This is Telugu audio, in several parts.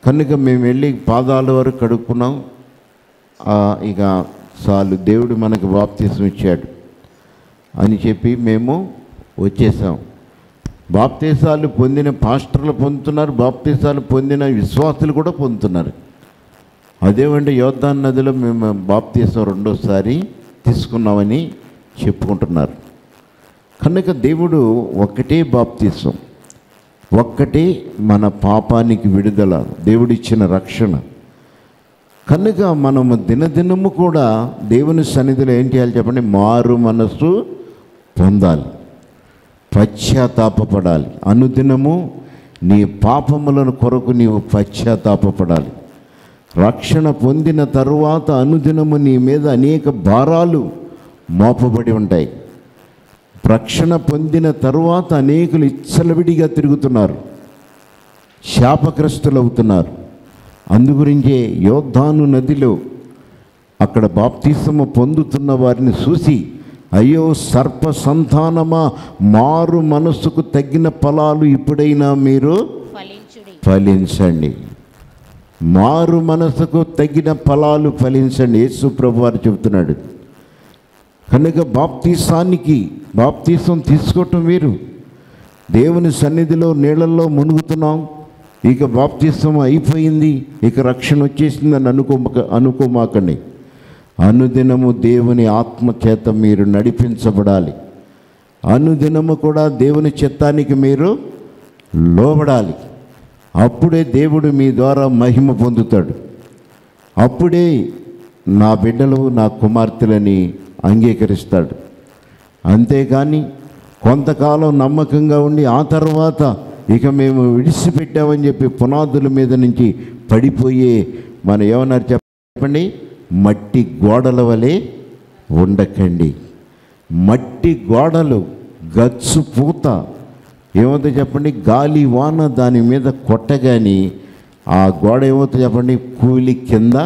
కనుక మేము వెళ్ళి పాదాల వరకు కడుక్కున్నాం ఆ, ఇక చాలు దేవుడు మనకు బాప్తీసం ఇచ్చాడు అని చెప్పి మేము వచ్చేసాం బాప్తీసాలు పొందిన పాస్టర్లు పొందుతున్నారు బాప్తీసాలు పొందిన విశ్వాసులు కూడా పొందుతున్నారు అదేమంటే యోద్ధాన్ నదిలో మేము బాప్తీసం రెండోసారి తీసుకున్నామని చెప్పుకుంటున్నారు కనుక దేవుడు ఒక్కటే బాప్తీసం ఒక్కటే మన పాపానికి విడుదల దేవుడిచ్చిన రక్షణ కనుక మనము దినదినము కూడా దేవుని సన్నిధిలో ఏం చేయాలి చెప్పండి మారు మనస్సు పొందాలి పశ్చాత్తాపపడాలి అనుదినము నీ పాపములను కొరకు నీవు పశ్చాత్తాపపడాలి రక్షణ పొందిన తరువాత అనుదినము నీ మీద అనేక భారాలు మోపబడి ఉంటాయి రక్షణ పొందిన తరువాత అనేకులు ఇచ్చలవిడిగా తిరుగుతున్నారు శాపగ్రస్తులవుతున్నారు అందుగురించే యోద్ధాను నదిలో అక్కడ బాప్తిసము పొందుతున్న వారిని చూసి అయ్యో సర్ప సంతానమా మారు మనస్సుకు తగిన ఫలాలు ఇప్పుడైనా మీరు ఫలించుడి ఫలించండి మారు మనసుకు తగిన ఫలాలు ఫలించండి యేసు ప్రభు వారు చెబుతున్నాడు కనుక బాప్తీసానికి బాప్తీసం తీసుకోవటం మీరు దేవుని సన్నిధిలో నీళ్ళల్లో మునుగుతున్నాం ఇక బాప్తీసం అయిపోయింది ఇక రక్షణ వచ్చేసిందని అనుకోమక అనుకోమాకండి అనుదినము దేవుని ఆత్మ చేత మీరు నడిపించబడాలి అనుదినము కూడా దేవుని చిత్తానికి మీరు లోబడాలి అప్పుడే దేవుడు మీ ద్వారా మహిమ పొందుతాడు అప్పుడే నా బిడ్డలు నా కుమార్తెలని అంగీకరిస్తాడు అంతేగాని కొంతకాలం నమ్మకంగా ఉండి ఆ తర్వాత ఇక మేము విడిచిపెట్టామని చెప్పి పునాదుల మీద నుంచి పడిపోయే మన ఏమన్నారు చెప్పండి మట్టి గోడల వలె ఉండకండి మట్టి గోడలు గచ్చు పూత ఏమవుతుందో చెప్పండి గాలి వాన దాని మీద కొట్టగాని ఆ గోడ ఏమవుతుందో చెప్పండి కూలి కింద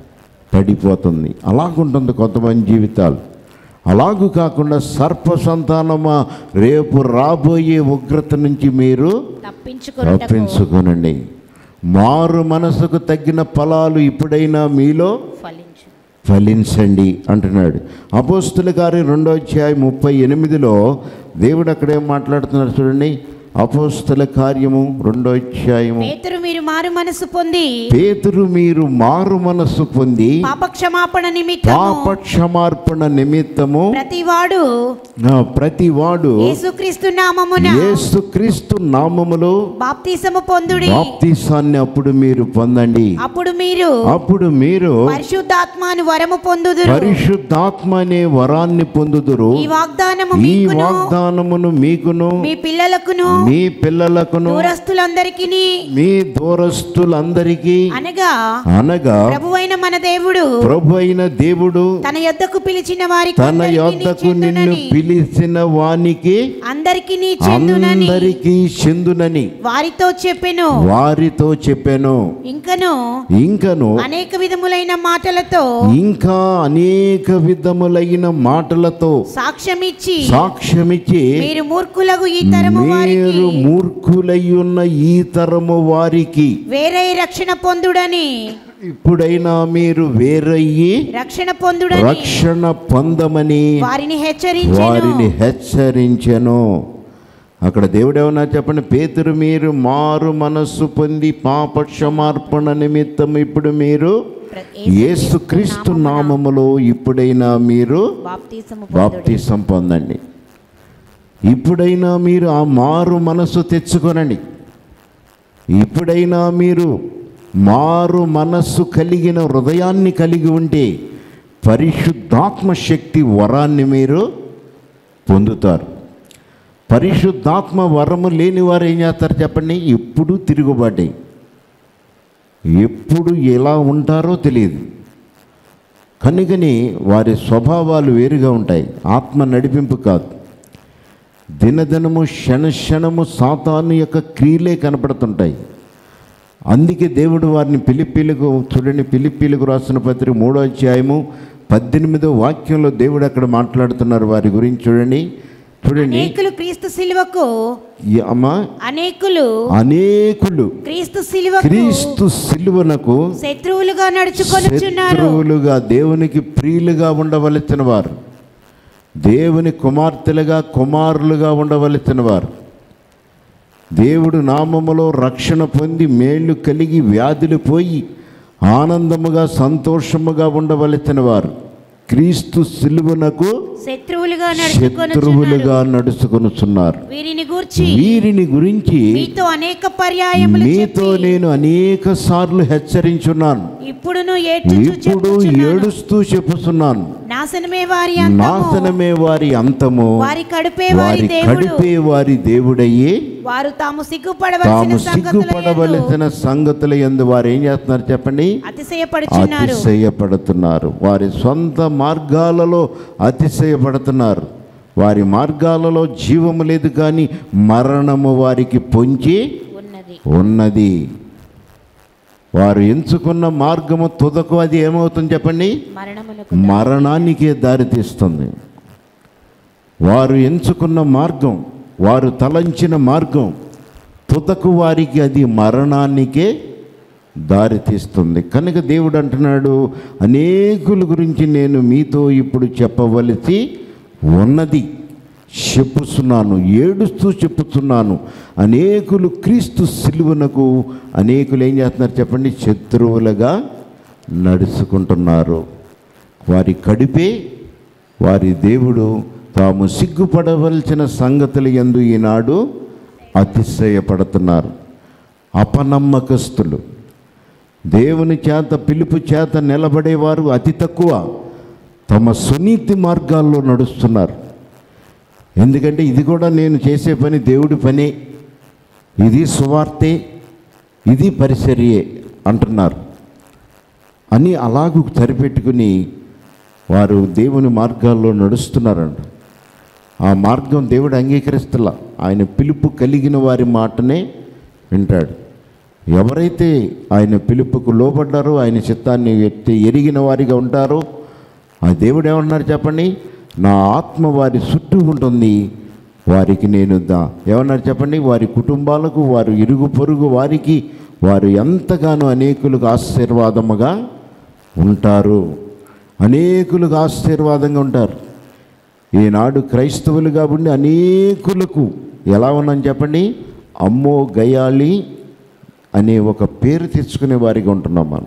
పడిపోతుంది అలాగుంటుంది కొంతమంది జీవితాలు అలాగూ కాకుండా సర్ప సంతానమా రేపు రాబోయే ఉగ్రత నుంచి మీరు తప్పించుకొనుటకు తప్పించుకోనండి మారు మనసుకు తగ్గిన ఫలాలు ఇప్పుడైనా మీలో ఫలించు ఫలించండి అంటున్నాడు అపోస్తుల గారి రెండో అధ్యాయం ముప్పై ఎనిమిదిలో దేవుడు అక్కడేం మాట్లాడుతున్నారు చూడండి అపోస్తుల కార్యము రెండో అధ్యాయము పేతురు మీరు మారు మనసు పొంది పేతురు మీరు మారు మనస్సు పొంది పాప క్షమాపణ నిమిత్తము పాప క్షమార్పణ నిమిత్తము ప్రతివాడు ఆ, ప్రతి వాడు యేసుక్రీస్తు నామమున యేసుక్రీస్తు నామములో బాప్తిసము పొందుడి బాప్తిసాన్ని అప్పుడు మీరు పొందండి అప్పుడు మీరు అప్పుడు మీరు పరిశుద్ధాత్మను వరము పొందుదురు పరిశుద్ధాత్మ అనే వరాన్ని పొందుదురు ఈ వాగ్దానము ఈ మీకును వాగ్దానమును మీకును మీ పిల్లలకును మీ పిల్లలకును దూరస్తులందరికీ మీ దూరస్తులందరికీ అనగా అనగా ప్రభువైన మన దేవుడు ప్రభు అయిన దేవుడు తన యొద్దకు పిలిచిన వారికి తన అందరికినీ యొద్దకు నిన్ను చెందునని పిలిచిన వానికి అందరికి చెందునని అందరికీ చెందునని వారితో చెప్పెను వారితో చెప్పాను ఇంకను ఇంకను అనేక విధములైన మాటలతో ఇంకా అనేక విధములైన మాటలతో సాక్ష్యమిచ్చి సాక్ష్యమిచ్చి మీరు మూర్ఖులకు ఈ తరము వారికి మీరు మూర్ఖులై ఉన్న ఈ తరము వారికి వేరే రక్షణ పొందుడని ఇప్పుడైనా మీరు వేరయ్యి రక్షణ పొందుడని రక్షణ పొందమని వారిని హెచ్చరించెను వారిని హెచ్చరించెను అక్కడ దేవుడు ఏమన్నా చెప్పండి పేతురు మీరు మారు మనస్సు పొంది పాప క్షమార్పణ నిమిత్తం ఇప్పుడు మీరు యేసుక్రీస్తు నామములో ఇప్పుడైనా మీరు బాప్తిసము పొందుడి బాప్తిసం పొందండి ఇప్పుడైనా మీరు ఆ మారు మనసు తెచ్చుకొనండి ఇప్పుడైనా మీరు మారు మనస్సు కలిగిన హృదయాన్ని కలిగి ఉంటే పరిశుద్ధాత్మ శక్తి వరాన్ని మీరు పొందుతారు పరిశుద్ధాత్మ వరము లేని వారు ఏం చేస్తారు చెప్పండి ఎప్పుడు తిరుగుబాటే ఎప్పుడు ఎలా ఉంటారో తెలియదు కనుకని వారి స్వభావాలు వేరుగా ఉంటాయి ఆత్మ నడిపింపు కాదు దినదినము క్షణ క్షణము సాతాను యొక్క క్రియలే కనపడుతుంటాయి అందుకే దేవుడు వారిని పిలిపిలకు చూడండి పిలిపిలకు రాసిన పత్రిక మూడో అధ్యాయము పద్దెనిమిదో వాక్యంలో దేవుడు అక్కడ మాట్లాడుతున్నారు వారి గురించి చూడండి చూడండి అనేకులు క్రీస్తు సిలువకు ఈ అమ్మ అనేకులు అనేకులు క్రీస్తు సిలువకు క్రీస్తు సిలువనకు శత్రువులుగా నడుచుకొనుచున్నారు శత్రువులుగా దేవునికి ప్రియులుగా ఉండవలసిన వారు దేవుని కుమార్తెలుగా కుమారులుగా ఉండవలసిన వారు దేవుడు నామములో రక్షణ పొంది మేళ్ళు కలిగి వ్యాధులు పోయి ఆనందముగా సంతోషముగా ఉండవలసిన వారు క్రీస్తు సిలువనకు శత్రువులుగా నడుచుకొనుచున్నారు శత్రువులుగా నడుచుకొనుచున్నారు వీరిని గూర్చి వీరిని గురించి మీతో అనేక పర్యాయములు మీతో చెప్పి నేను అనేక సార్లు హెచ్చరించున్నాను ఇప్పుడును ఏడ్చుచు ఇప్పుడు చెప్పుచున్నాను. ఏడుస్తూ చెప్పుతున్నాను నాశనమే వారి అంతము నాశనమే వారి అంతము వారి కడుపే వారి వారి దేవుడు కడిపే వారి దేవుడయ్యి వారు తాము సిగ్గుపడవలసిన తాము సంగతుల యందు సిగ్గుపడవలసిన సంగతుల ఎందు వారు ఏం చేస్తున్నారు చెప్పండి అతిశయపడుచున్నారు అతిశయపడుతున్నారు వారి సొంత మార్గాలలో అతిశయపడుతున్నారు వారి మార్గాలలో జీవము లేదు కానీ మరణము వారికి పొంచి ఉన్నది ఉన్నది వారు ఎంచుకున్న మార్గము తుదకు అది ఏమవుతుంది చెప్పండి మరణమునకు మరణానికే దారితీస్తుంది వారు ఎంచుకున్న మార్గం వారు తలంచిన మార్గం తుదకు వారికి అది మరణానికే దారితీస్తుంది కనుక దేవుడు అంటున్నాడు అనేకుల గురించి నేను మీతో ఇప్పుడు చెప్పవలసి ఉన్నది చెప్పుతున్నాను ఏడుస్తూ చెప్పుతున్నాను అనేకులు క్రీస్తు సిలువనకు అనేకులు ఏం చేస్తున్నారు చెప్పండి శత్రువులుగా నడుచుకుంటున్నారు వారి కడిపే వారి దేవుడు తాము సిగ్గుపడవలసిన సంగతులు ఎందు ఈనాడు అతిశయపడుతున్నారు అపనమ్మకస్తులు దేవుని చేత పిలుపు చేత నిలబడేవారు అతి తక్కువ తమ సునీతి మార్గాల్లో నడుస్తున్నారు ఎందుకంటే ఇది కూడా నేను చేసే పని దేవుడి పనే ఇది సువార్తే ఇది పరిచర్యే అంటున్నారు అని అలాగూ సరిపెట్టుకుని వారు దేవుని మార్గాల్లో నడుస్తున్నారంట ఆ మార్గం దేవుడు అంగీకరిస్తలా ఆయన పిలుపు కలిగిన వారి మాటనే వింటాడు ఎవరైతే ఆయన పిలుపుకు లోబడ్డారో ఆయన చిత్తాన్ని ఎత్తి ఎరిగిన వారిగా ఉంటారో ఆ దేవుడు ఏమన్నారు చెప్పండి నా ఆత్మ వారి చుట్టూ ఉంటుంది వారికి నేను దా ఏమన్నారు చెప్పండి వారి కుటుంబాలకు వారు ఇరుగు పొరుగు వారికి వారు ఎంతగానో అనేకులకు ఆశీర్వాదముగా ఉంటారు అనేకులకు ఆశీర్వాదంగా ఉంటారు ఈనాడు క్రైస్తవులుగా ఉండి అనేకులకు ఎలా ఉన్నాం చెప్పండి అమ్మో గయాళి అనే ఒక పేరు తెచ్చుకునే వారిగా ఉంటున్నాం మనం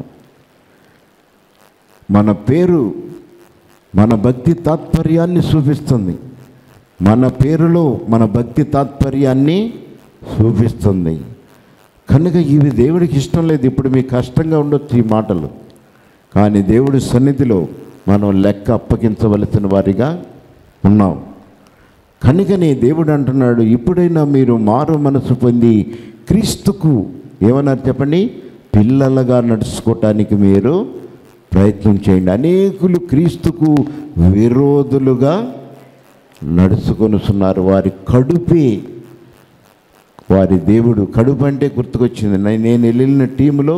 మన పేరు మన భక్తి తాత్పర్యాన్ని చూపిస్తుంది మన పేరులో మన భక్తి తాత్పర్యాన్ని చూపిస్తుంది కనుక ఇవి దేవుడికి ఇష్టం లేదు ఇప్పుడు మీకు కష్టంగా ఉండొచ్చు ఈ మాటలు కానీ దేవుడి సన్నిధిలో మనం లెక్క అప్పగించవలసిన వారిగా ఉన్నాం కనుకనే దేవుడు అంటున్నాడు ఇప్పుడైనా మీరు మారు మనసు పొంది క్రీస్తుకు ఏమన్నారు చెప్పండి పిల్లలుగా నడుచుకోవటానికి మీరు ప్రయత్నం చేయండి అనేకులు క్రీస్తుకు విరోధులుగా నడుచుకొనుస్తున్నారు వారి కడుపే వారి దేవుడు కడుపు అంటే గుర్తుకొచ్చింది నే- నేను వెళ్ళిన టీములో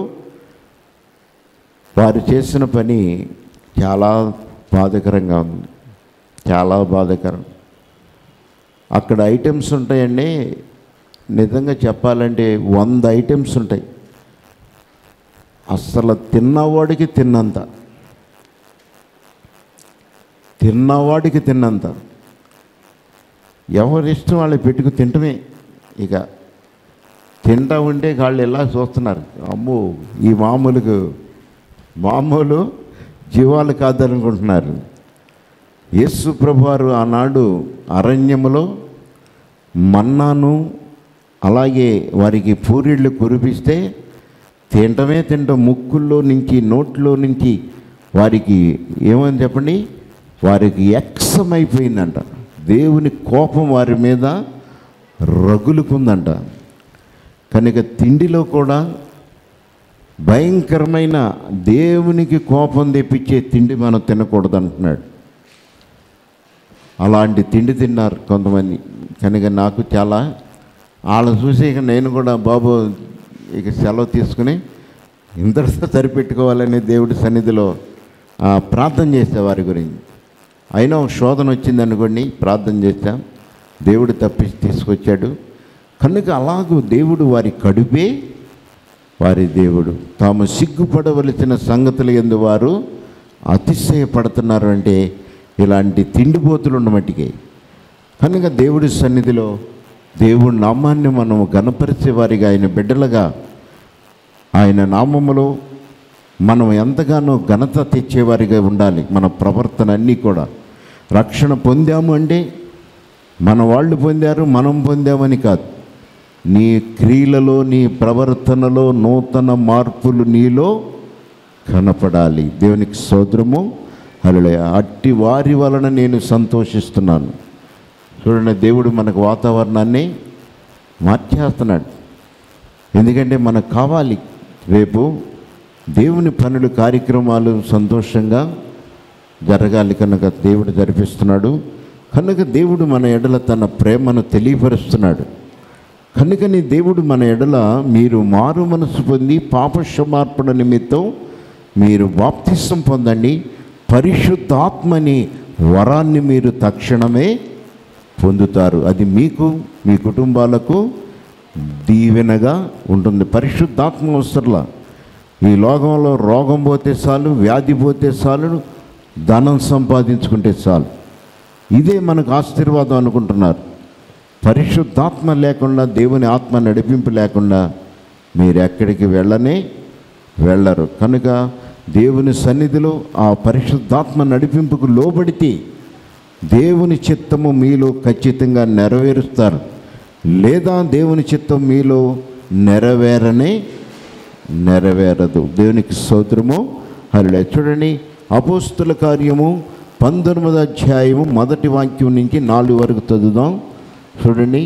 వారు చేసిన పని చాలా బాధకరంగా ఉంది చాలా బాధకరం అక్కడ ఐటమ్స్ ఉంటాయండి నిజంగా చెప్పాలంటే వంద ఐటమ్స్ ఉంటాయి అసలు తిన్నవాడికి తిన్నంత తిన్నవాడికి తిన్నంత ఎవరి ఇష్టం వాళ్ళు పెట్టుకు తింటమే ఇక తింటా ఉంటే వాళ్ళు ఎలా చూస్తున్నారు అమ్మో ఈ మామూలుకు మామూలు జీవాలు కాదనుకుంటున్నారు యేసు ప్రభువారు ఆనాడు అరణ్యములో మన్నాను అలాగే వారికి పూరిళ్ళు కురిపిస్తే తింటమే తింటాం ముక్కుల్లో నుంచి నోట్లో నుంచి వారికి ఏమని చెప్పండి వారికి ఎక్సమైపోయిందంట దేవుని కోపం వారి మీద రగులుకుందంట కనుక తిండిలో కూడా భయంకరమైన దేవునికి కోపం తెప్పించే తిండి మనం తినకూడదు అంటున్నాడు అలాంటి తిండి తిన్నారు కొంతమంది కనుక నాకు చాలా వాళ్ళని చూసి ఇక నేను కూడా బాబు ఇక సెలవు తీసుకుని ఇంతటితో సరిపెట్టుకోవాలని దేవుడి సన్నిధిలో ఆ, ప్రార్థన చేసే వారి గురించి అయినా ఒక శోధన వచ్చింది అనుకోండి ప్రార్థన చేస్తాం దేవుడు తప్పించి తీసుకొచ్చాడు కనుక అలాగూ దేవుడు వారి కడుపే వారి దేవుడు తాము సిగ్గుపడవలసిన సంగతులు ఎందు వారు అతిశయపడుతున్నారు అంటే ఇలాంటి తిండిపోతులు ఉన్న మట్టికి కనుక దేవుడి సన్నిధిలో దేవుడి నామాన్ని మనం గణపరిచే వారిగా ఆయన బిడ్డలుగా ఆయన నామములో మనం ఎంతగానో ఘనత తెచ్చేవారిగా ఉండాలి మన ప్రవర్తన అన్నీ కూడా రక్షణ పొందాము అంటే మన వాళ్ళు పొందారు మనం పొందామని కాదు నీ క్రియలలో నీ ప్రవర్తనలో నూతన మార్పులు నీలో కనపడాలి దేవునికి సోదరము అలా అట్టి వారి వలన నేను సంతోషిస్తున్నాను చూడండి దేవుడు మనకు వాతావరణాన్ని మార్చేస్తున్నాడు ఎందుకంటే మనకు కావాలి రేపు దేవుని పనులు కార్యక్రమాలు సంతోషంగా జరగాలి కనుక దేవుడు జరిపిస్తున్నాడు కనుక దేవుడు మన ఎడల తన ప్రేమను తెలియపరుస్తున్నాడు కనుకని దేవుడు మన ఎడల మీరు మారు మనసు పొంది పాప క్షమార్పణ నిమిత్తం మీరు బాప్తిసం పొందండి పరిశుద్ధాత్మని వరాన్ని మీరు తక్షణమే పొందుతారు అది మీకు మీ కుటుంబాలకు దీవెనగా ఉంటుంది పరిశుద్ధాత్మ అవసరంలా ఈ లోకంలో రోగం పోతే చాలు వ్యాధి పోతే చాలు ధనం సంపాదించుకుంటే చాలు ఇదే మనకు ఆశీర్వాదం అనుకుంటున్నారు పరిశుద్ధాత్మ లేకుండా దేవుని ఆత్మ నడిపింపు లేకుండా మీరు ఎక్కడికి వెళ్ళనే వెళ్ళరు కనుక దేవుని సన్నిధిలో ఆ పరిశుద్ధాత్మ నడిపింపుకు లోబడితే దేవుని చిత్తము మీలో ఖచ్చితంగా నెరవేరుస్తారు లేదా దేవుని చిత్తం మీలో నెరవేరనే నెరవేరదు దేవునికి స్తోత్రము హరిలే చూడండి అపోస్తుల కార్యము పంతొమ్మిది అధ్యాయము మొదటి వాక్యం నుంచి నాలుగు వరకు చదువుదాం చూడండి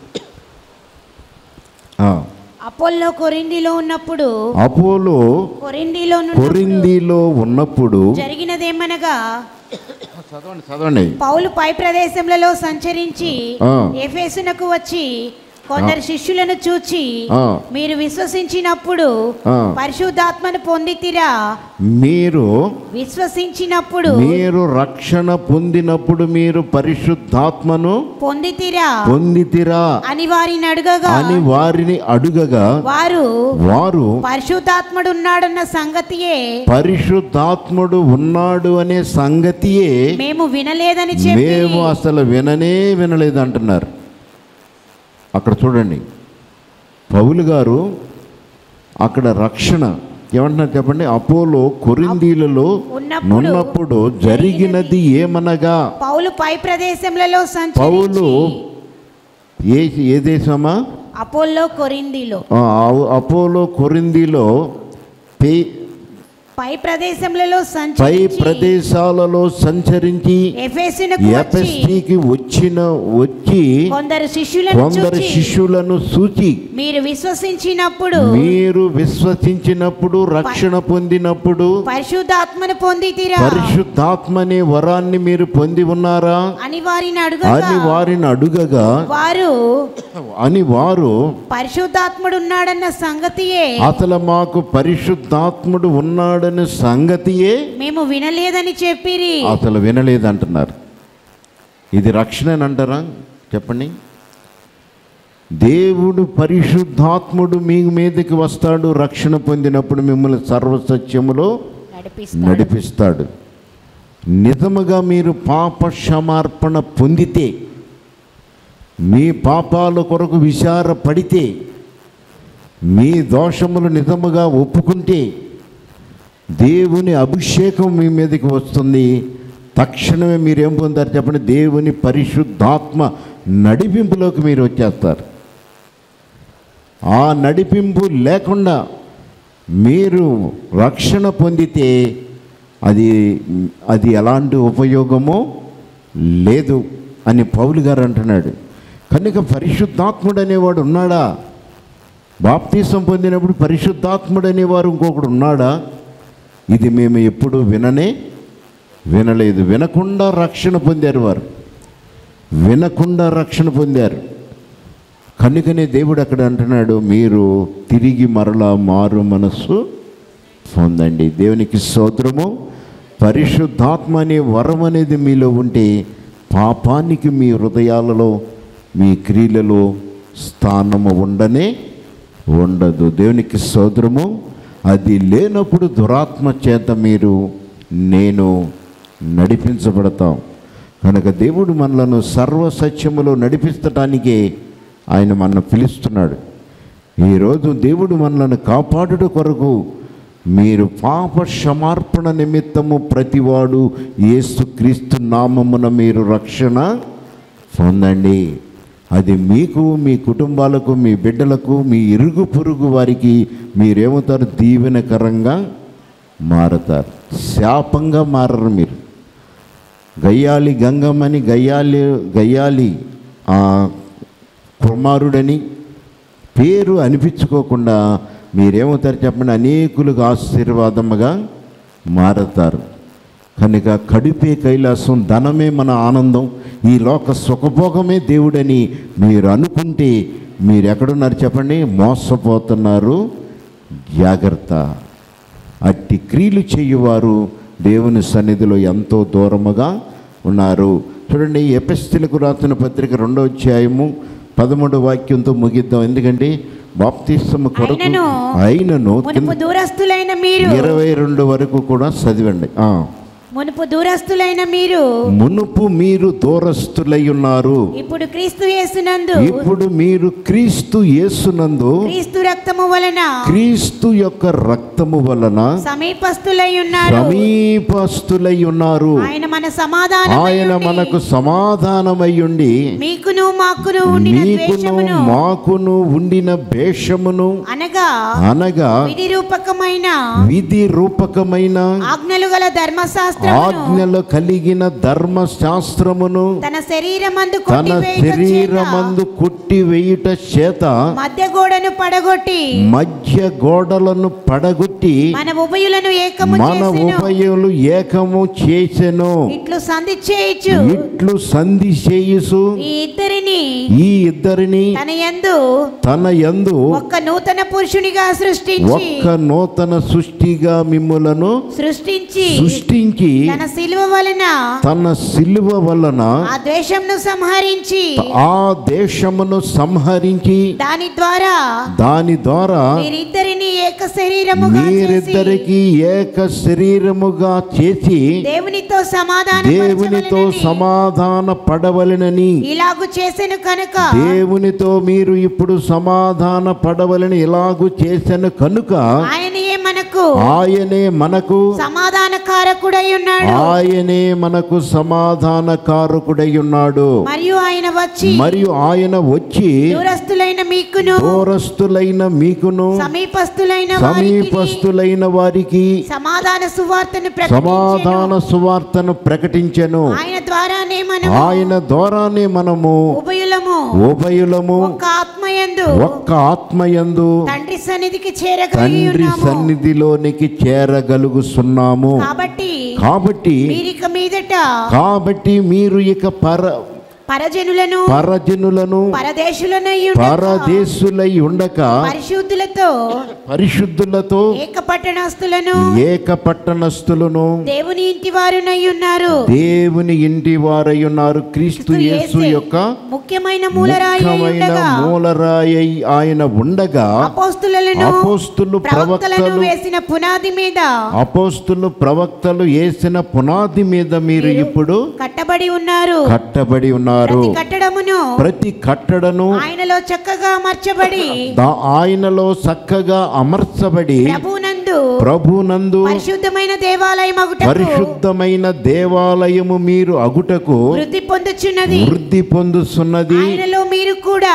ఆ, అపోల్లో కొరిండిలో ఉన్నప్పుడు అపోలో కొరిండిలో నున్నప్పుడు కొరిందీలో ఉన్నప్పుడు జరిగినదేమనగా చదవండి చదవండి పౌలు పై ప్రదేశములలో సంచరించి ఆ. ఎఫేసునకు వచ్చి కొందరు శిష్యులను చూచి ఆ. మీరు విశ్వసించినప్పుడు ఆ. పరిశుద్ధాత్మను పొందితిరా మీరు విశ్వసించినప్పుడు మీరు రక్షణ పొందినప్పుడు మీరు పరిశుద్ధాత్మను పొందితిరా పొందితిరా అని వారిని అడుగగా అని వారిని అడుగగా వారు వారు పరిశుద్ధాత్ముడు ఉన్నాడన్న సంగతియే పరిశుద్ధాత్ముడు ఉన్నాడు అనే సంగతియే మేము వినలేదని చెప్పి మేము అసలు విననే వినలేదు అంటున్నారు అక్కడ చూడండి పౌలు గారు అక్కడ రక్షణ ఏమంటున్నారు చెప్పండి అపోలో కొరిందీలలో ఉన్నప్పుడు ఉన్నప్పుడు జరిగినది ఏమనగా పౌలు పై ప్రదేశములలో పౌలు సంచరించి ఏ ఏ దేశమా అపోల్లో కొరిందిలో ఆ, ఆ- అపోలో కొరిందీలో పే పై ప్రదేశములలో పై సంచరించి ప్రదేశాలలో సంచరించి ఎఫెసునకు వచ్చి ఎఫెస్టీకి వచ్చిన వచ్చి కొందరు శిష్యులను కొందరు చూచి శిష్యులను సూచి మీరు విశ్వసించినప్పుడు మీరు విశ్వసించినప్పుడు రక్షణ పొందినప్పుడు పరిశుద్ధాత్మను పొందితిరా పరిశుద్ధాత్మనే వరాన్ని మీరు పొంది ఉన్నారా అని వారిని అని అడుగగా వారిని అడుగగా వారు అని వారు పరిశుద్ధాత్ముడు ఉన్నాడన్న సంగతియే అసలు మాకు పరిశుద్ధాత్ముడు ఉన్నాడని సంగతియే మేము వినలేదని చెప్పిరి అసలు వినలేదంటున్నారు ఇది రక్షణ అని అంటారా చెప్పండి దేవుడు పరిశుద్ధాత్ముడు మీ మీదకి వస్తాడు రక్షణ పొందినప్పుడు మిమ్మల్ని సర్వసత్యములో నడిపిస్తాడు నడిపిస్తాడు నిజముగా మీరు పాప క్షమార్పణ పొందితే మీ పాపాల కొరకు విచారపడితే మీ దోషములు నిజముగా ఒప్పుకుంటే దేవుని అభిషేకం మీ మీదకి వస్తుంది తక్షణమే మీరు ఏం పొందారు చెప్పండి దేవుని పరిశుద్ధాత్మ నడిపింపులోకి మీరు వచ్చేస్తారు ఆ నడిపింపు లేకుండా మీరు రక్షణ పొందితే అది అది ఎలాంటి ఉపయోగమో లేదు అని పౌలు గారు అంటున్నాడు కనుక పరిశుద్ధాత్ముడు అనేవాడు ఉన్నాడా బాప్తీసం పొందినప్పుడు పరిశుద్ధాత్ముడు అనేవారు ఇంకొకడు ఉన్నాడా ఇది మేము ఎప్పుడు విననే వినలేదు వినకుండా రక్షణ పొందారు వారు వినకుండా రక్షణ పొందారు కనుకనే దేవుడు అక్కడ అంటున్నాడు మీరు తిరిగి మరలా మారు మనస్సు పొందండి దేవునికి స్తోత్రము పరిశుద్ధాత్మ అనే వరం అనేది మీలో ఉంటే పాపానికి మీ హృదయాలలో మీ క్రియలలో స్థానము ఉండనే ఉండదు దేవునికి సోదరము అది లేనప్పుడు దురాత్మ చేత మీరు నేను నడిపించబడతాం కనుక దేవుడు మనలను సర్వసత్యములో నడిపించటానికే ఆయన మనల్ని పిలుస్తున్నాడు ఈరోజు దేవుడు మనలను కాపాడుట కొరకు మీరు పాప క్షమార్పణ నిమిత్తము ప్రతివాడు యేసుక్రీస్తు నామమున మీరు రక్షణ పొందండి అది మీకు మీ కుటుంబాలకు మీ బిడ్డలకు మీ ఇరుగు పొరుగు వారికి మీరేమవుతారు దీవెనకరంగా మారతారు శాపంగా మారరు మీరు గయ్యాలి గంగమ్మని గయ్యాలి గయ్యాలి ఆ కుమారుడని పేరు అనిపించుకోకుండా మీరేమవుతారు చెప్పండి అనేకులకు ఆశీర్వాదముగా మారతారు కనుక కడిపే కైలాసం ధనమే మన ఆనందం ఈ లోక సుఖభోగమే దేవుడని మీరు అనుకుంటే మీరు ఎక్కడున్నారు చెప్పండి మోసపోతున్నారు జాగ్రత్త అట్టి క్రియలు చేయువారు దేవుని సన్నిధిలో ఎంతో దూరముగా ఉన్నారు చూడండి ఎపిస్తులకు రాసిన పత్రిక రెండో అధ్యాయము పదమూడు వాక్యంతో ముగిద్దాం ఎందుకంటే బాప్తిస్తము కొరకు అయినను అయినను మునుపు దూరస్తులైన మీరు ఇరవై రెండు వరకు కూడా చదివండి ఆ. మునుపు దూరస్తులైన మీరు మునుపు మీరు దూరస్తులై ఉన్నారు ఇప్పుడు క్రీస్తు యేసునందు ఇప్పుడు మీరు క్రీస్తు యేసునందు క్రీస్తు రక్తము వలన క్రీస్తు యొక్క రక్తము వలన సమీపస్తులై ఉన్నారు సమీపస్తులై ఉన్నారు ఆయన మన సమాధానం ఆయన మనకు సమాధానమై ఉండి మీకును మాకును ఉండిన మీకును ద్వేషమును మాకును ఉండిన భేషమును అనగా అనగా విధి రూపకమైన విధి రూపకమైన ఆజ్ఞలు గల ధర్మశాస్త్రమును ఆజ్ఞలు కలిగిన ధర్మశాస్త్రమును తన శరీరమందు తన కొట్టివేయుట చేత శరీరమందు కొట్టివేయుట చేత మధ్య గోడను పడగొట్టి మధ్య గోడలను పడగొట్టి మన ఉభయులను ఏకము మన చేసెను ఉభయులు ఏకము చేసెను ఇట్లు సంధి చేయించు ఇట్లు సంధి చేయుసు ఈ ఇద్దరిని ఈ ఇద్దరిని తన యందు తన యందు ఒక్క నూతన పురుషునిగా సృష్టించి ఒక్క నూతన సృష్టిగా మిమ్ములను సృష్టించి సృష్టించి తన సిలువ వలన తన సిలువ వలన ఆ ద్వేషంను సంహరించి ఆ దేశమును సంహరించి దాని ద్వారా దాని ద్వారా మీరిద్దరిని ఏక శరీరముగా చేసి మీరిద్దరికి ఏక శరీరముగా చేసి దేవునితో సమాధాన దేవునితో సమాధాన పడవలెనని ఇలాగు చేసెను కనుక దేవునితో మీరు ఇప్పుడు సమాధాన పడవలని ఇలాగు చేశాను కనుక ఆయనయే మనకు ఆయనే మనకు సమాధాన కారకుడై ఉన్నాడు ఆయనే మనకు సమాధాన కారకుడై ఉన్నాడు మరియు ఆయన వచ్చి మరియు ఆయన వచ్చి దూరస్తులైన మీకును దూరస్తులైన మీకును సమీపస్తులైన వారికి సమీపస్తులైన వారికి సమాధాన సువార్తను ప్రకటించెను సమాధాన సువార్తను ప్రకటించెను ఆయన ద్వారానే మనము ఆయన ద్వారానే మనము ఉభయులము ఉభయులము ఒక్క ఆత్మయందు ఒక్క ఆత్మయందు తండ్రి సన్నిధికి చేరగలిగి తండ్రి ఉన్నాము సన్నిధిలోనికి చేరగలుగుతున్నాము కాబట్టి కాబట్టి మీరిక మీదట కాబట్టి మీరు ఇక పర పరజనులను పరజనులను పరదేశులనై పరదేశులై ఉండక పరిశుద్ధులతో పరిశుద్ధులతో ఏక పట్టణస్తులను ఏక పట్టణస్థులను దేవుని ఇంటి వారునై ఉన్నారు దేవుని ఇంటి వారై ఉన్నారు క్రీస్తు యేసు యేసే యొక్క ముఖ్యమైన మూలరాయి అయి ముఖ్యమైన ఉండగా మూలరాయి ఆయన ఉండగా అపోస్తులను అపోస్తులు ప్రవక్తలను ప్రవక్తలు వేసిన పునాది మీద అపోస్తులు ప్రవక్తలు వేసిన పునాది మీద మీరు ఇప్పుడు కట్టబడి ఉన్నారు కట్టబడి ఉన్నారు ప్రతి కట్టడమును ప్రతి కట్టడను ఆయనలో చక్కగా అమర్చబడి దా- ఆయనలో చక్కగా అమర్చబడి ప్రభునందు ప్రభునందు పరిశుద్ధమైన దేవాలయం పరిశుద్ధమైన దేవాలయము మీరు అగుటకు వృద్ధి పొందుచున్నది వృద్ధి పొందుతున్నది ఆయనలో మీరు కూడా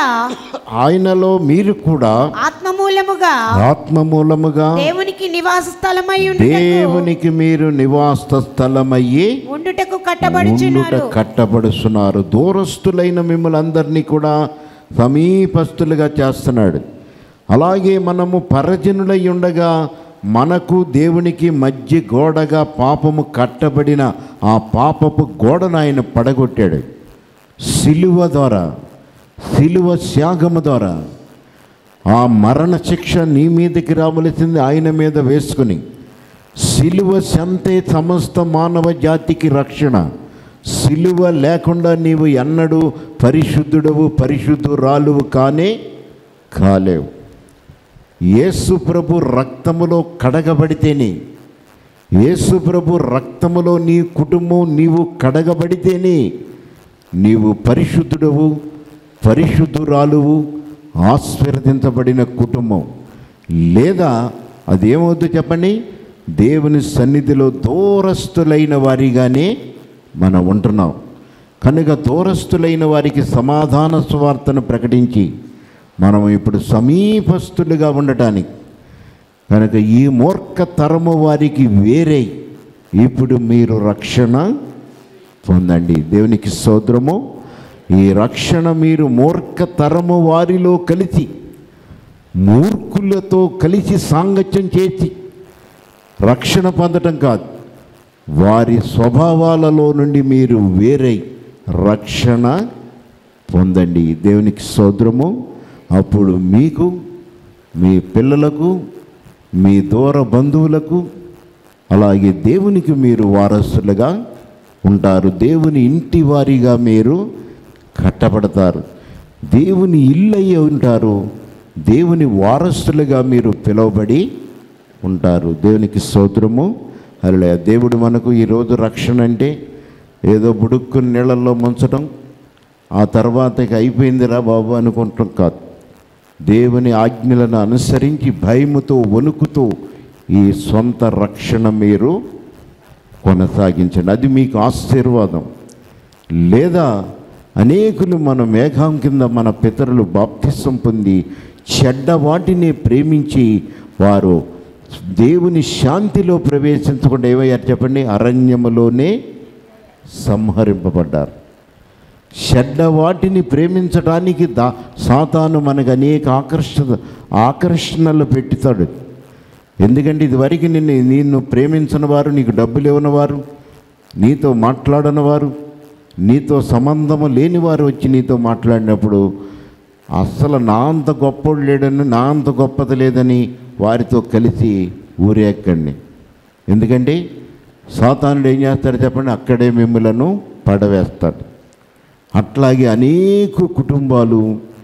ఆయనలో మీరు కూడా ఆత్మ మూలముగా ఆత్మ మూలముగా దేవునికి నివాస స్థలమై ఉండుటకు దేవునికి మీరు నివాస స్థలమయ్యి ఉండుటకు ఉండుట కట్టబడుచున్నారు కట్టబడుస్తున్నారు దూరస్తులైన మిమ్మల్ని అందరినీ కూడా సమీపస్తులుగా చేస్తున్నాడు అలాగే మనము పరజనులై ఉండగా మనకు దేవునికి మధ్య గోడగా పాపము కట్టబడిన ఆ పాపపు గోడను ఆయన పడగొట్టాడు సిలువ ద్వారా సిలువ త్యాగము ద్వారా ఆ మరణ శిక్ష నీ మీదకి రావలసింది ఆయన మీద వేసుకుని సిలువ సంతే సమస్త మానవ జాతికి రక్షణ సిలువ లేకుండా నీవు ఎన్నడూ పరిశుద్ధుడవు పరిశుద్ధురాలువు కానే కాలేవు యేసు ప్రభు రక్తములో కడగబడితేనే యేసు ప్రభు రక్తములో నీ కుటుంబం నీవు కడగబడితేనే నీవు పరిశుద్ధుడవు పరిశుద్ధురాలువు ఆశీర్వదించబడిన కుటుంబం లేదా అదేమవుద్దో చెప్పండి దేవుని సన్నిధిలో దూరస్తులైన వారిగానే మనం ఉంటున్నాం కనుక దూరస్తులైన వారికి సమాధాన స్వార్థను ప్రకటించి మనం ఇప్పుడు సమీపస్తులుగా ఉండటానికి కనుక ఈ మూర్ఖ తరము వారికి వేరే ఇప్పుడు మీరు రక్షణ పొందండి దేవునికి సోదరము ఈ రక్షణ మీరు మూర్ఖ తరము వారిలో కలిసి మూర్ఖులతో కలిసి సాంగత్యం చేసి రక్షణ పొందటం కాదు వారి స్వభావాలలో నుండి మీరు వేరై రక్షణ పొందండి దేవునికి సోదరము అప్పుడు మీకు మీ పిల్లలకు మీ దూర బంధువులకు అలాగే దేవునికి మీరు వారసులుగా ఉంటారు దేవుని ఇంటి వారిగా మీరు కట్టబడతారు దేవుని ఇల్లు అయ్యి ఉంటారు దేవుని వారసులుగా మీరు పిలువబడి ఉంటారు దేవునికి స్తోత్రము అలా దేవుడు మనకు ఈరోజు రక్షణ అంటే ఏదో బుడుక్కు నీళ్ళల్లో ముంచడం ఆ తర్వాత ఇక అయిపోయిందిరా బాబు అనుకుంటాం కాదు దేవుని ఆజ్ఞలను అనుసరించి భయముతో వణుకుతూ ఈ సొంత రక్షణ మీరు కొనసాగించండి అది మీకు ఆశీర్వాదం లేదా అనేకులు మన మేఘం కింద మన పితరులు బాప్తిసం పొంది చెడ్డ వాటిని ప్రేమించి వారు దేవుని శాంతిలో ప్రవేశించకుండా ఏమయ్యారు చెప్పండి అరణ్యములోనే సంహరింపబడ్డారు చెడ్డ వాటిని ప్రేమించడానికి దా సాతాను మనకు అనేక ఆకర్షణ ఆకర్షణలు పెట్టుతాడు ఎందుకంటే ఇదివరకు నిన్ను నిన్ను ప్రేమించిన వారు నీకు డబ్బులు ఇవ్వని వారు నీతో మాట్లాడని వారు నీతో సంబంధము లేని వారు వచ్చి నీతో మాట్లాడినప్పుడు అస్సలు నా అంత గొప్పోడు లేడని నా అంత గొప్పది లేదని వారితో కలిసి ఊరేక్కండి ఎందుకంటే సాతానుడు ఏం చేస్తాడు చెప్పండి అక్కడే మిమ్మలను పడవేస్తాడు అట్లాగే అనేక కుటుంబాలు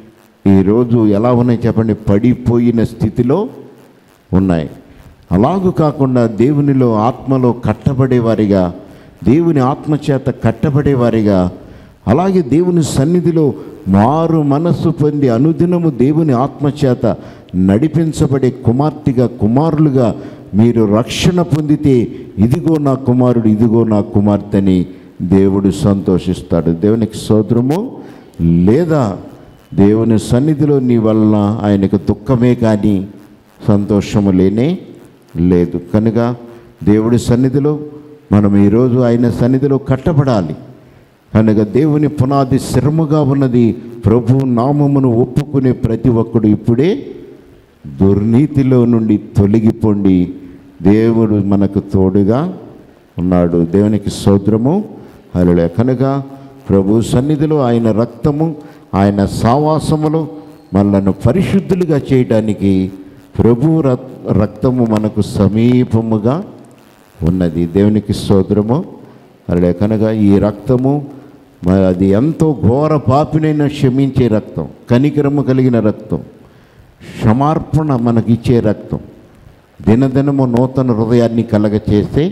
ఈరోజు ఎలా ఉన్నాయి చెప్పండి పడిపోయిన స్థితిలో ఉన్నాయి అలాగూ కాకుండా దేవునిలో ఆత్మలో కట్టబడేవారిగా దేవుని ఆత్మచేత కట్టబడేవారిగా అలాగే దేవుని సన్నిధిలో మారు మనస్సు పొంది అనుదినము దేవుని ఆత్మచేత నడిపించబడే కుమార్తెగా కుమారులుగా మీరు రక్షణ పొందితే ఇదిగో నా కుమారుడు ఇదిగో నా కుమార్తెని దేవుడు సంతోషిస్తాడు దేవునికి సోదరము లేదా దేవుని సన్నిధిలో నీ వలన ఆయనకు దుఃఖమే కానీ సంతోషము లేనే లేదు కనుక దేవుడి సన్నిధిలో మనం ఈరోజు ఆయన సన్నిధిలో కట్టబడాలి కనుక దేవుని పునాది స్థిరముగా ఉన్నది ప్రభు నామమును ఒప్పుకునే ప్రతి ఒక్కడు ఇప్పుడే దుర్నీతిలో నుండి తొలగిపోండి దేవుడు మనకు తోడుగా ఉన్నాడు దేవునికి సోద్రము అలా కనుక ప్రభు సన్నిధిలో ఆయన రక్తము ఆయన సావాసములో మనలను పరిశుద్ధులుగా చేయడానికి ప్రభు రక్- రక్తము మనకు సమీపముగా ఉన్నది దేవునికి స్తోత్రము అలా కనుక ఈ రక్తము మరి అది ఎంతో ఘోర పాపినైనా క్షమించే రక్తం కనికరము కలిగిన రక్తం క్షమార్పణ మనకిచ్చే రక్తం దినదినము నూతన హృదయాన్ని కలగచేసే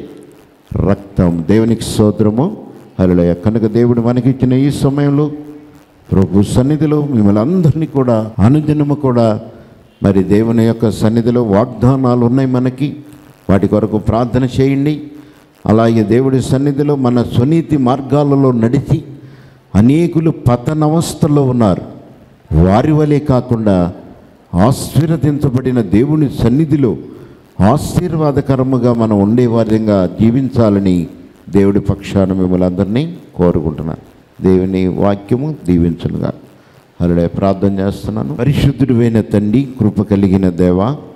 రక్తం దేవునికి స్తోత్రము అలా కనుక దేవుడు మనకిచ్చిన ఈ సమయంలో ప్రభు సన్నిధిలో మిమ్మల్ని అందరినీ కూడా అనుదినము కూడా మరి దేవుని యొక్క సన్నిధిలో వాగ్దానాలు ఉన్నాయి మనకి వాటి కొరకు ప్రార్థన చేయండి అలాగే దేవుడి సన్నిధిలో మన స్వనీతి మార్గాలలో నడిచి అనేకులు పతనవస్థలో ఉన్నారు వారి వలె కాకుండా ఆశీర్వదించబడిన దేవుని సన్నిధిలో ఆశీర్వాదకరముగా మనం ఉండే వారిగా జీవించాలని దేవుడి పక్షాన మిమ్మల్ని అందరినీ కోరుకుంటున్నాను దేవుని వాక్యము దీవించునుగా అలా ప్రార్థన చేస్తున్నాను పరిశుద్ధుడివైన తండ్రి కృప కలిగిన దేవ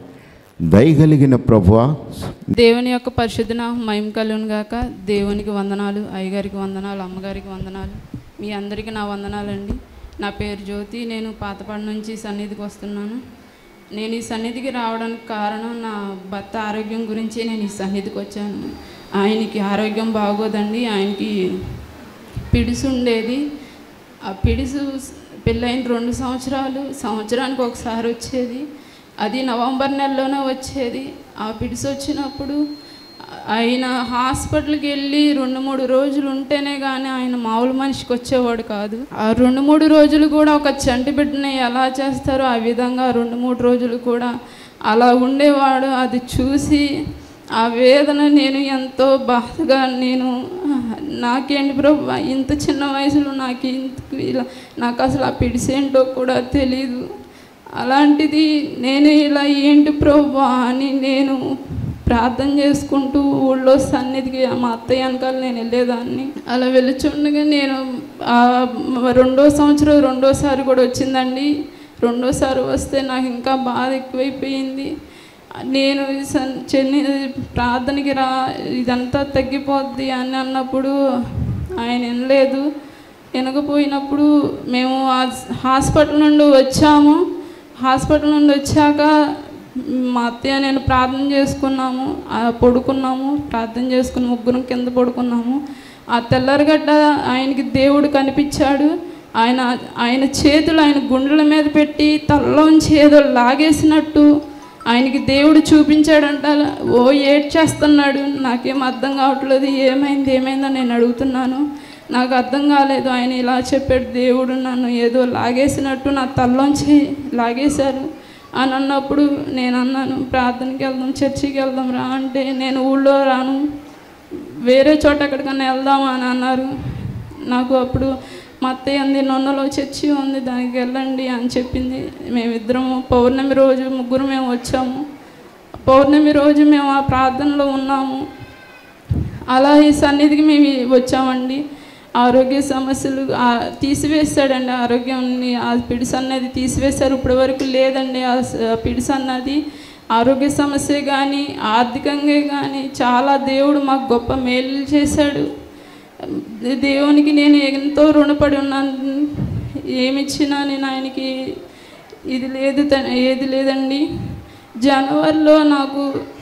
దయగలిగిన ప్రభువ దేవుని యొక్క పరిశుద్ధ నామం మహిమ కలుగును గాక దేవునికి వందనాలు అయ్యగారికి వందనాలు అమ్మగారికి వందనాలు మీ అందరికీ నా వందనాలండి నా పేరు జ్యోతి నేను పాతపాడు నుంచి సన్నిధికి వస్తున్నాను నేను ఈ సన్నిధికి రావడానికి కారణం నా భర్త ఆరోగ్యం గురించి నేను ఈ సన్నిధికి వచ్చాను ఆయనకి ఆరోగ్యం బాగోదండి ఆయనకి పిడిసి ఉండేది ఆ పిడిసు పెళ్ళైన రెండు సంవత్సరాలు సంవత్సరానికి ఒకసారి వచ్చేది అది నవంబర్ నెలలోనే వచ్చేది ఆ పిడిసి వచ్చినప్పుడు ఆయన హాస్పిటల్కి వెళ్ళి రెండు మూడు రోజులు ఉంటేనే కానీ ఆయన మామూలు మనిషికి వచ్చేవాడు కాదు ఆ రెండు మూడు రోజులు కూడా ఒక చంటి బిడ్డని ఎలా చేస్తారో ఆ విధంగా రెండు మూడు రోజులు కూడా అలా ఉండేవాడు అది చూసి ఆ వేదన నేను ఎంతో బాధగా నేను నాకేంటి ప్రభు ఇంత చిన్న వయసులో నాకు ఇంత ఇలా నాకు అసలు ఆ పిడిసేంటో కూడా తెలీదు అలాంటిది నేను ఇలా ఏంటి ప్రభు అని నేను ప్రార్థన చేసుకుంటూ ఊళ్ళో సన్నిధికి మా అత్తయ్య వెనకాల నేను వెళ్ళేదాన్ని అలా వెళుచుండగా నేను ఆ రెండో సంవత్సరం రెండోసారి కూడా వచ్చిందండి రెండోసారి వస్తే నాకు ఇంకా బాధ ఎక్కువైపోయింది నేను సన్- చెన్ని ప్రార్థనకి రా ఇదంతా తగ్గిపోద్ది అని అన్నప్పుడు ఆయన వినలేదు వినకపోయినప్పుడు మేము ఆ హాస్పిటల్ నుండి వచ్చాము హాస్పిటల్ నుండి వచ్చాక మా అత్తయ్య నేను ప్రార్థన చేసుకున్నాము ఆ పడుకున్నాము ప్రార్థన చేసుకుని ముగ్గురం కింద పడుకున్నాము ఆ తెల్లరగడ్డ ఆయనకి దేవుడు కనిపించాడు ఆయన ఆయన చేతులు ఆయన గుండెల మీద పెట్టి తలలోంచి ఏదో లాగేసినట్టు ఆయనకి దేవుడు చూపించాడంట ఓ ఏడ్చేస్తున్నాడు నాకేం అర్థం కావట్లేదు ఏమైంది ఏమైందని నేను అడుగుతున్నాను నాకు అర్థం కాలేదు ఆయన ఇలా చెప్పాడు దేవుడు నన్ను ఏదో లాగేసినట్టు నా తలలోంచి లాగేశారు అని అన్నప్పుడు నేను అన్నాను ప్రార్థనకి వెళ్దాం చర్చికి వెళ్దాం రా అంటే నేను ఊళ్ళో రాను వేరే చోట ఎక్కడికన్నా వెళ్దామా అని అన్నారు నాకు అప్పుడు మా అత్తయ్య అంది నొన్నలో చర్చి ఉంది దానికి వెళ్ళండి అని చెప్పింది మేమిద్దరము పౌర్ణమి రోజు ముగ్గురు మేము వచ్చాము పౌర్ణమి రోజు మేము ఆ ప్రార్థనలో ఉన్నాము అలా ఈ సన్నిధికి మేము వచ్చామండి ఆరోగ్య సమస్యలు ఆ, తీసివేశాడండి ఆరోగ్యాన్ని ఆ పిడిస్ అన్నది తీసివేశారు ఇప్పటి వరకు లేదండి ఆ స- పిడిస్ అన్నది ఆరోగ్య సమస్య కానీ ఆర్థికంగా కానీ చాలా దేవుడు మాకు గొప్ప మేలు చేశాడు దేవునికి నేను ఎంతో రుణపడి ఉన్నాను ఏమిచ్చినా నేను ఆయనకి ఇది లేదు త- ఏది లేదండి జనవరిలో నాకు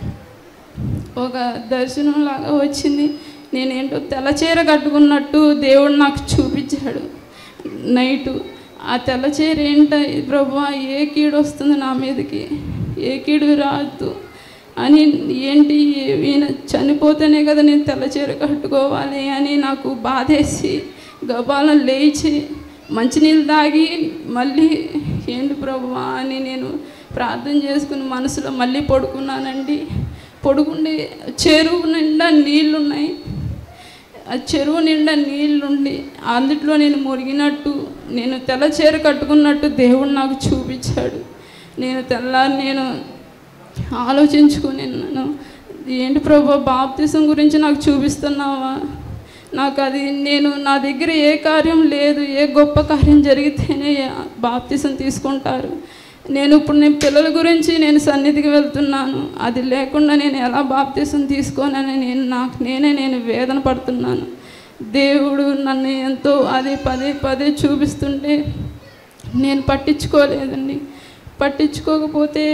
ఒక దర్శనం లాగా వచ్చింది నేనేంటో తెల్ల చీర కట్టుకున్నట్టు దేవుడు నాకు చూపించాడు నైటు ఆ తెల్ల చీర ఏంట ప్రభు ఏ కీడు వస్తుంది నా మీదకి ఏ కీడు రాదు అని ఏంటి ఈయన చనిపోతేనే కదా నేను తెల్ల చీర కట్టుకోవాలి అని నాకు బాధేసి గబాలను లేచి మంచినీళ్ళు తాగి మళ్ళీ ఏంటి ప్రభు అని నేను ప్రార్థన చేసుకుని మనసులో మళ్ళీ పడుకున్నానండి పడుకుండి చెరువు నిండా నీళ్ళు ఉన్నాయి ఆ చెరువు నిండా నీళ్ళుండి అందుట్లో నేను మురిగినట్టు నేను తెల్ల చీర కట్టుకున్నట్టు దేవుడు నాకు చూపించాడు నేను తెల్లారి నేను ఆలోచించుకుని నన్ను ఏంటి ప్రభు బాప్తిసం గురించి నాకు చూపిస్తున్నావా నాకు అది నేను నా దగ్గర ఏ కార్యం లేదు ఏ గొప్ప కార్యం జరిగితేనే బాప్తిసం తీసుకుంటారు నేను ఇప్పుడు నేను పిల్లల గురించి నేను సన్నిధికి వెళ్తున్నాను అది లేకుండా నేను ఎలా బాప్తిసం తీసుకోనని నేను నాకు నేనే నేను వేదన పడుతున్నాను దేవుడు నన్ను ఎంతో అదే పదే పదే చూపిస్తుంటే నేను పట్టించుకోలేదండి పట్టించుకోకపోతే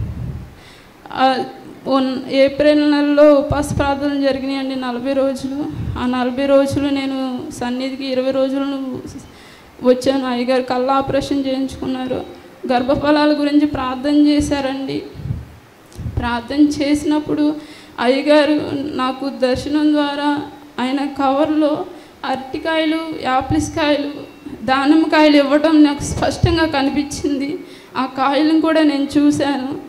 ఆ ఉన్- ఏప్రిల్ నెలలో ఉపాస ప్రార్థనలు జరిగినాయండి నలభై రోజులు ఆ నలభై రోజులు నేను సన్నిధికి ఇరవై రోజులు వచ్చాను అయ్యగారు కళ్ళ ఆపరేషన్ చేయించుకున్నారు గర్భఫలాల గురించి ప్రార్థన చేశారండి ప్రార్థన చేసినప్పుడు అయ్యగారు నాకు దర్శనం ద్వారా ఆయన కవర్లో అరటికాయలు యాప్లిస్కాయలు దానిమ్మకాయలు ఇవ్వడం నాకు స్పష్టంగా కనిపించింది ఆ కాయలను కూడా నేను చూశాను